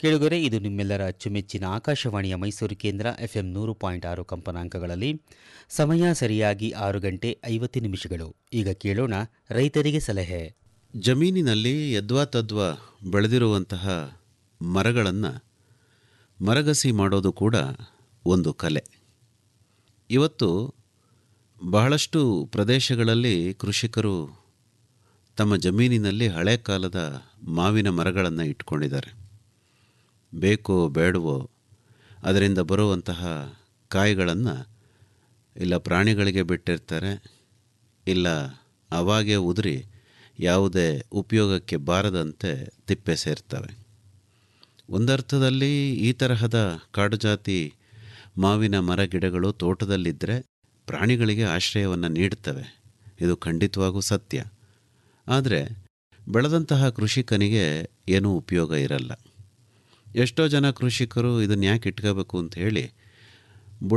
ಕೇಳುಗರೆ ಇದು ನಿಮ್ಮೆಲ್ಲರ ಅಚ್ಚುಮೆಚ್ಚಿನ ಆಕಾಶವಾಣಿಯ ಮೈಸೂರು ಕೇಂದ್ರ ಎಫ್ಎಂ ನೂರು ಪಾಯಿಂಟ್ ಆರು ಕಂಪನಾಂಕಗಳಲ್ಲಿ ಸಮಯ ಸರಿಯಾಗಿ ಆರು ಗಂಟೆ ಐವತ್ತು ನಿಮಿಷಗಳು ಈಗ ಕೇಳೋಣ ರೈತರಿಗೆ ಸಲಹೆ ಜಮೀನಿನಲ್ಲಿ ಯದ್ವಾ ತದ್ವಾ ಬೆಳೆದಿರುವಂತಹ ಮರಗಳನ್ನು ಮರಗಸಿ ಮಾಡೋದು ಕೂಡ ಒಂದು ಕಲೆ ಇವತ್ತು ಬಹಳಷ್ಟು ಪ್ರದೇಶಗಳಲ್ಲಿ ಕೃಷಿಕರು ತಮ್ಮ ಜಮೀನಿನಲ್ಲಿ ಹಳೆ ಕಾಲದ ಮಾವಿನ ಮರಗಳನ್ನು ಇಟ್ಕೊಂಡಿದ್ದಾರೆ ಬೇಕೋ ಬೇಡವೋ ಅದರಿಂದ ಬರುವಂತಹ ಕಾಯಿಗಳನ್ನು ಇಲ್ಲ ಪ್ರಾಣಿಗಳಿಗೆ ಬಿಟ್ಟಿರ್ತಾರೆ ಇಲ್ಲ ಅವಾಗೇ ಉದುರಿ ಯಾವುದೇ ಉಪಯೋಗಕ್ಕೆ ಬಾರದಂತೆ ತಿಪ್ಪೆ ಸೇರ್ತವೆ ಒಂದರ್ಥದಲ್ಲಿ ಈ ತರಹದ ಕಾಡು ಜಾತಿ ಮಾವಿನ ಮರ ಗಿಡಗಳು ತೋಟದಲ್ಲಿದ್ದರೆ ಪ್ರಾಣಿಗಳಿಗೆ ಆಶ್ರಯವನ್ನು ನೀಡುತ್ತವೆ ಇದು ಖಂಡಿತವಾಗೂ ಸತ್ಯ ಆದರೆ ಬೆಳೆದಂತಹ ಕೃಷಿಕನಿಗೆ ಏನೂ ಉಪಯೋಗ ಇರಲ್ಲ ಎಷ್ಟೋ ಜನ ಕೃಷಿಕರು ಇದನ್ನು ಯಾಕೆ ಇಟ್ಕೋಬೇಕು ಅಂತ ಹೇಳಿ